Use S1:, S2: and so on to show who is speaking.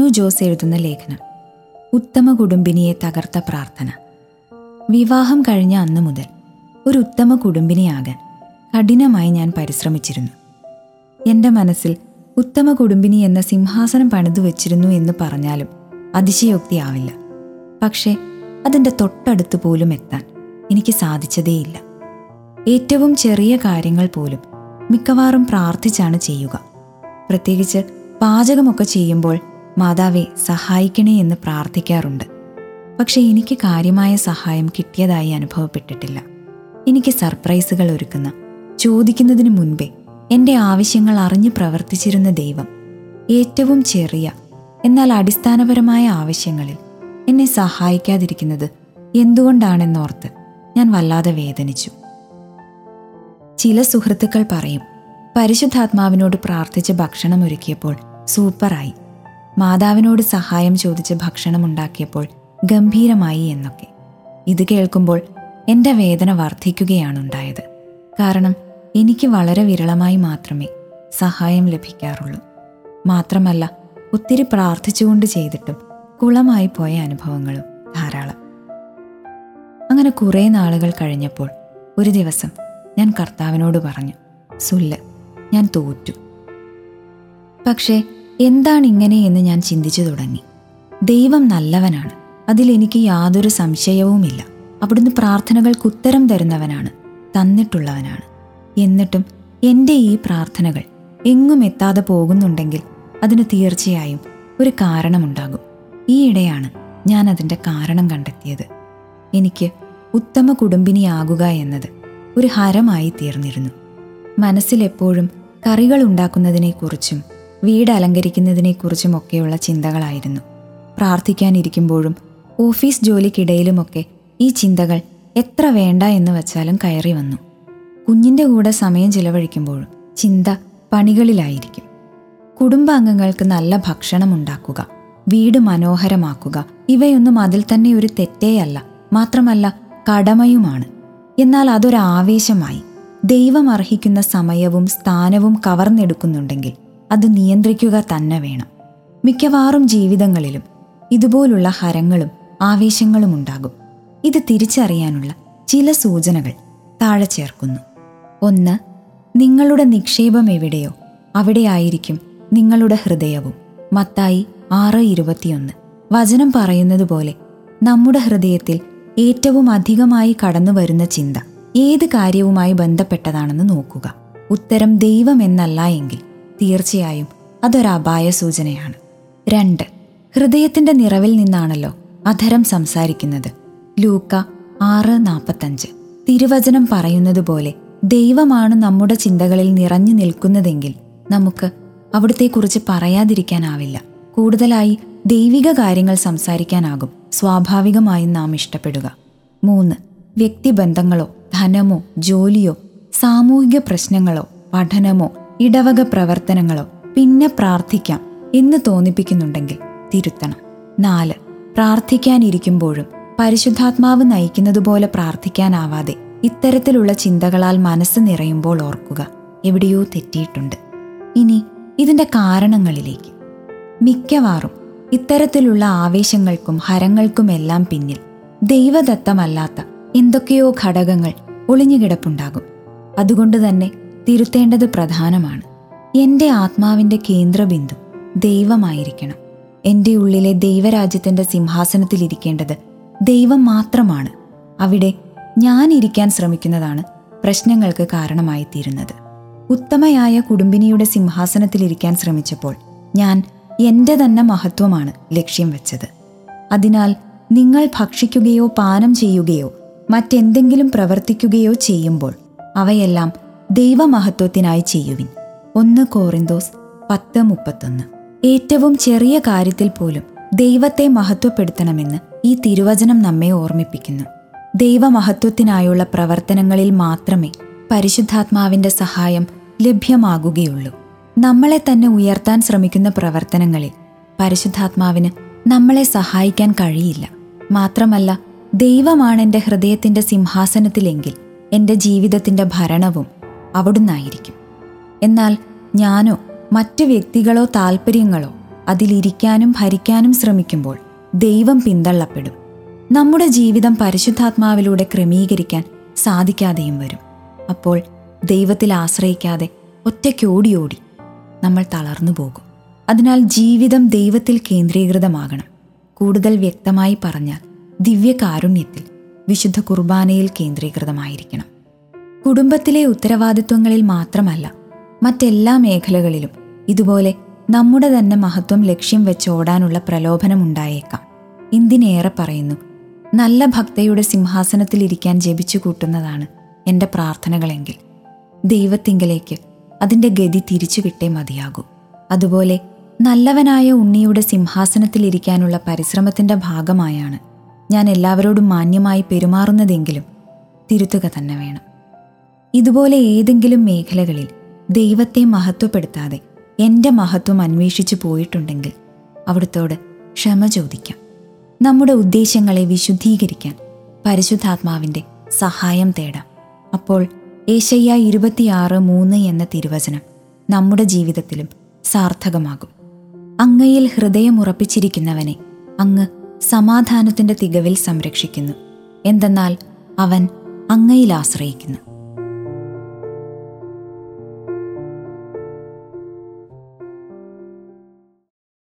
S1: ജോസ് എഴുതുന്ന ലേഖനം ഉത്തമ കുടുംബിനിയെ തകർത്ത പ്രാർത്ഥന വിവാഹം കഴിഞ്ഞ അന്നു മുതൽ ഒരു ഉത്തമ കുടുംബിനിയാകാൻ കഠിനമായി ഞാൻ പരിശ്രമിച്ചിരുന്നു എൻ്റെ മനസ്സിൽ ഉത്തമ കുടുംബിനി എന്ന സിംഹാസനം പണിതു വച്ചിരുന്നു എന്ന് പറഞ്ഞാലും അതിശയോക്തിയാവില്ല പക്ഷേ അതിൻ്റെ തൊട്ടടുത്ത് പോലും എത്താൻ എനിക്ക് സാധിച്ചതേയില്ല ഏറ്റവും ചെറിയ കാര്യങ്ങൾ പോലും മിക്കവാറും പ്രാർത്ഥിച്ചാണ് ചെയ്യുക പ്രത്യേകിച്ച് പാചകമൊക്കെ ചെയ്യുമ്പോൾ മാതാവെ സഹായിക്കണേ എന്ന് പ്രാർത്ഥിക്കാറുണ്ട് പക്ഷെ എനിക്ക് കാര്യമായ സഹായം കിട്ടിയതായി അനുഭവപ്പെട്ടിട്ടില്ല എനിക്ക് സർപ്രൈസുകൾ ഒരുക്കുന്ന ചോദിക്കുന്നതിന് മുൻപേ എൻ്റെ ആവശ്യങ്ങൾ അറിഞ്ഞു പ്രവർത്തിച്ചിരുന്ന ദൈവം ഏറ്റവും ചെറിയ എന്നാൽ അടിസ്ഥാനപരമായ ആവശ്യങ്ങളിൽ എന്നെ സഹായിക്കാതിരിക്കുന്നത് എന്തുകൊണ്ടാണെന്നോർത്ത് ഞാൻ വല്ലാതെ വേദനിച്ചു ചില സുഹൃത്തുക്കൾ പറയും പരിശുദ്ധാത്മാവിനോട് പ്രാർത്ഥിച്ച് ഭക്ഷണം ഒരുക്കിയപ്പോൾ സൂപ്പറായി മാതാവിനോട് സഹായം ചോദിച്ച് ഭക്ഷണം ഉണ്ടാക്കിയപ്പോൾ ഗംഭീരമായി എന്നൊക്കെ ഇത് കേൾക്കുമ്പോൾ എൻ്റെ വേദന വർദ്ധിക്കുകയാണുണ്ടായത് കാരണം എനിക്ക് വളരെ വിരളമായി മാത്രമേ സഹായം ലഭിക്കാറുള്ളൂ മാത്രമല്ല ഒത്തിരി പ്രാർത്ഥിച്ചുകൊണ്ട് ചെയ്തിട്ടും കുളമായി പോയ അനുഭവങ്ങളും ധാരാളം അങ്ങനെ കുറേ നാളുകൾ കഴിഞ്ഞപ്പോൾ ഒരു ദിവസം ഞാൻ കർത്താവിനോട് പറഞ്ഞു സുല്ല് ഞാൻ തോറ്റു പക്ഷേ എന്താണ് ഇങ്ങനെയെന്ന് ഞാൻ ചിന്തിച്ചു തുടങ്ങി ദൈവം നല്ലവനാണ് അതിൽ എനിക്ക് യാതൊരു സംശയവുമില്ല അവിടുന്ന് പ്രാർത്ഥനകൾക്ക് ഉത്തരം തരുന്നവനാണ് തന്നിട്ടുള്ളവനാണ് എന്നിട്ടും എൻ്റെ ഈ പ്രാർത്ഥനകൾ എങ്ങും എത്താതെ പോകുന്നുണ്ടെങ്കിൽ അതിന് തീർച്ചയായും ഒരു കാരണമുണ്ടാകും ഈയിടെയാണ് ഞാൻ അതിൻ്റെ കാരണം കണ്ടെത്തിയത് എനിക്ക് ഉത്തമ കുടുംബിനിയാകുക എന്നത് ഒരു ഹരമായി തീർന്നിരുന്നു മനസ്സിലെപ്പോഴും കറികൾ ഉണ്ടാക്കുന്നതിനെക്കുറിച്ചും വീട് അലങ്കരിക്കുന്നതിനെക്കുറിച്ചും ഒക്കെയുള്ള ചിന്തകളായിരുന്നു പ്രാർത്ഥിക്കാനിരിക്കുമ്പോഴും ഓഫീസ് ജോലിക്കിടയിലുമൊക്കെ ഈ ചിന്തകൾ എത്ര വേണ്ട എന്ന് വച്ചാലും കയറി വന്നു കുഞ്ഞിൻ്റെ കൂടെ സമയം ചിലവഴിക്കുമ്പോഴും ചിന്ത പണികളിലായിരിക്കും കുടുംബാംഗങ്ങൾക്ക് നല്ല ഭക്ഷണം ഉണ്ടാക്കുക വീട് മനോഹരമാക്കുക ഇവയൊന്നും അതിൽ തന്നെ ഒരു തെറ്റേയല്ല മാത്രമല്ല കടമയുമാണ് എന്നാൽ അതൊരാവേശമായി ദൈവം അർഹിക്കുന്ന സമയവും സ്ഥാനവും കവർന്നെടുക്കുന്നുണ്ടെങ്കിൽ അത് നിയന്ത്രിക്കുക തന്നെ വേണം മിക്കവാറും ജീവിതങ്ങളിലും ഇതുപോലുള്ള ഹരങ്ങളും ആവേശങ്ങളും ഉണ്ടാകും ഇത് തിരിച്ചറിയാനുള്ള ചില സൂചനകൾ താഴെ ചേർക്കുന്നു ഒന്ന് നിങ്ങളുടെ നിക്ഷേപം എവിടെയോ അവിടെയായിരിക്കും നിങ്ങളുടെ ഹൃദയവും മത്തായി ആറ് ഇരുപത്തിയൊന്ന് വചനം പറയുന്നത് പോലെ നമ്മുടെ ഹൃദയത്തിൽ ഏറ്റവും അധികമായി കടന്നു വരുന്ന ചിന്ത ഏത് കാര്യവുമായി ബന്ധപ്പെട്ടതാണെന്ന് നോക്കുക ഉത്തരം ദൈവം എന്നല്ല എങ്കിൽ തീർച്ചയായും അതൊരു അപായ സൂചനയാണ് രണ്ട് ഹൃദയത്തിന്റെ നിറവിൽ നിന്നാണല്ലോ അധരം സംസാരിക്കുന്നത് ലൂക്ക ആറ് നാൽപ്പത്തഞ്ച് തിരുവചനം പറയുന്നത് പോലെ ദൈവമാണ് നമ്മുടെ ചിന്തകളിൽ നിറഞ്ഞു നിൽക്കുന്നതെങ്കിൽ നമുക്ക് അവിടത്തെക്കുറിച്ച് പറയാതിരിക്കാനാവില്ല കൂടുതലായി ദൈവിക കാര്യങ്ങൾ സംസാരിക്കാനാകും സ്വാഭാവികമായും നാം ഇഷ്ടപ്പെടുക മൂന്ന് വ്യക്തിബന്ധങ്ങളോ ധനമോ ജോലിയോ സാമൂഹിക പ്രശ്നങ്ങളോ പഠനമോ ഇടവക പ്രവർത്തനങ്ങളോ പിന്നെ പ്രാർത്ഥിക്കാം എന്ന് തോന്നിപ്പിക്കുന്നുണ്ടെങ്കിൽ തിരുത്തണം നാല് പ്രാർത്ഥിക്കാനിരിക്കുമ്പോഴും പരിശുദ്ധാത്മാവ് നയിക്കുന്നതുപോലെ പ്രാർത്ഥിക്കാനാവാതെ ഇത്തരത്തിലുള്ള ചിന്തകളാൽ മനസ്സ് നിറയുമ്പോൾ ഓർക്കുക എവിടെയോ തെറ്റിയിട്ടുണ്ട് ഇനി ഇതിന്റെ കാരണങ്ങളിലേക്ക് മിക്കവാറും ഇത്തരത്തിലുള്ള ആവേശങ്ങൾക്കും ഹരങ്ങൾക്കുമെല്ലാം പിന്നിൽ ദൈവദത്തമല്ലാത്ത എന്തൊക്കെയോ ഘടകങ്ങൾ ഒളിഞ്ഞുകിടപ്പുണ്ടാകും അതുകൊണ്ട് തന്നെ തിരുത്തേണ്ടത് പ്രധാനമാണ് എൻ്റെ ആത്മാവിൻ്റെ കേന്ദ്രബിന്ദു ദൈവമായിരിക്കണം എൻ്റെ ഉള്ളിലെ ദൈവരാജ്യത്തിൻ്റെ സിംഹാസനത്തിലിരിക്കേണ്ടത് ദൈവം മാത്രമാണ് അവിടെ ഞാൻ ഇരിക്കാൻ ശ്രമിക്കുന്നതാണ് പ്രശ്നങ്ങൾക്ക് കാരണമായി തീരുന്നത് ഉത്തമയായ കുടുംബിനിയുടെ സിംഹാസനത്തിലിരിക്കാൻ ശ്രമിച്ചപ്പോൾ ഞാൻ എൻ്റെ തന്നെ മഹത്വമാണ് ലക്ഷ്യം വെച്ചത് അതിനാൽ നിങ്ങൾ ഭക്ഷിക്കുകയോ പാനം ചെയ്യുകയോ മറ്റെന്തെങ്കിലും പ്രവർത്തിക്കുകയോ ചെയ്യുമ്പോൾ അവയെല്ലാം ദൈവമഹത്വത്തിനായി ചെയ്യുവിൻ ഒന്ന് കോറിന്തോസ് പത്ത് മുപ്പത്തൊന്ന് ഏറ്റവും ചെറിയ കാര്യത്തിൽ പോലും ദൈവത്തെ മഹത്വപ്പെടുത്തണമെന്ന് ഈ തിരുവചനം നമ്മെ ഓർമ്മിപ്പിക്കുന്നു ദൈവമഹത്വത്തിനായുള്ള പ്രവർത്തനങ്ങളിൽ മാത്രമേ പരിശുദ്ധാത്മാവിന്റെ സഹായം ലഭ്യമാകുകയുള്ളൂ നമ്മളെ തന്നെ ഉയർത്താൻ ശ്രമിക്കുന്ന പ്രവർത്തനങ്ങളിൽ പരിശുദ്ധാത്മാവിന് നമ്മളെ സഹായിക്കാൻ കഴിയില്ല മാത്രമല്ല ദൈവമാണ് എൻ്റെ ഹൃദയത്തിൻ്റെ സിംഹാസനത്തിലെങ്കിൽ എൻ്റെ ജീവിതത്തിൻ്റെ ഭരണവും അവിടുന്നായിരിക്കും എന്നാൽ ഞാനോ മറ്റു വ്യക്തികളോ താല്പര്യങ്ങളോ അതിലിരിക്കാനും ഭരിക്കാനും ശ്രമിക്കുമ്പോൾ ദൈവം പിന്തള്ളപ്പെടും നമ്മുടെ ജീവിതം പരിശുദ്ധാത്മാവിലൂടെ ക്രമീകരിക്കാൻ സാധിക്കാതെയും വരും അപ്പോൾ ദൈവത്തിൽ ആശ്രയിക്കാതെ ഒറ്റയ്ക്കോടി ഓടി നമ്മൾ തളർന്നു പോകും അതിനാൽ ജീവിതം ദൈവത്തിൽ കേന്ദ്രീകൃതമാകണം കൂടുതൽ വ്യക്തമായി പറഞ്ഞാൽ ദിവ്യകാരുണ്യത്തിൽ വിശുദ്ധ കുർബാനയിൽ കേന്ദ്രീകൃതമായിരിക്കണം കുടുംബത്തിലെ ഉത്തരവാദിത്വങ്ങളിൽ മാത്രമല്ല മറ്റെല്ലാ മേഖലകളിലും ഇതുപോലെ നമ്മുടെ തന്നെ മഹത്വം ലക്ഷ്യം വെച്ചോടാനുള്ള പ്രലോഭനമുണ്ടായേക്കാം എന്തിനേറെ പറയുന്നു നല്ല ഭക്തയുടെ സിംഹാസനത്തിലിരിക്കാൻ ജപിച്ചു കൂട്ടുന്നതാണ് എൻ്റെ പ്രാർത്ഥനകളെങ്കിൽ ദൈവത്തിങ്കലേക്ക് അതിൻ്റെ ഗതി തിരിച്ചു കിട്ടേ മതിയാകൂ അതുപോലെ നല്ലവനായ ഉണ്ണിയുടെ സിംഹാസനത്തിലിരിക്കാനുള്ള പരിശ്രമത്തിൻ്റെ ഭാഗമായാണ് ഞാൻ എല്ലാവരോടും മാന്യമായി പെരുമാറുന്നതെങ്കിലും തിരുത്തുക തന്നെ വേണം ഇതുപോലെ ഏതെങ്കിലും മേഖലകളിൽ ദൈവത്തെ മഹത്വപ്പെടുത്താതെ എൻ്റെ മഹത്വം അന്വേഷിച്ചു പോയിട്ടുണ്ടെങ്കിൽ അവിടുത്തോട് ക്ഷമ ചോദിക്കാം നമ്മുടെ ഉദ്ദേശങ്ങളെ വിശുദ്ധീകരിക്കാൻ പരിശുദ്ധാത്മാവിൻ്റെ സഹായം തേടാം അപ്പോൾ ഏശയ്യ ഇരുപത്തിയാറ് മൂന്ന് എന്ന തിരുവചനം നമ്മുടെ ജീവിതത്തിലും സാർത്ഥകമാകും അങ്ങയിൽ ഹൃദയമുറപ്പിച്ചിരിക്കുന്നവനെ അങ്ങ് സമാധാനത്തിൻ്റെ തികവിൽ സംരക്ഷിക്കുന്നു എന്തെന്നാൽ അവൻ അങ്ങയിൽ ആശ്രയിക്കുന്നു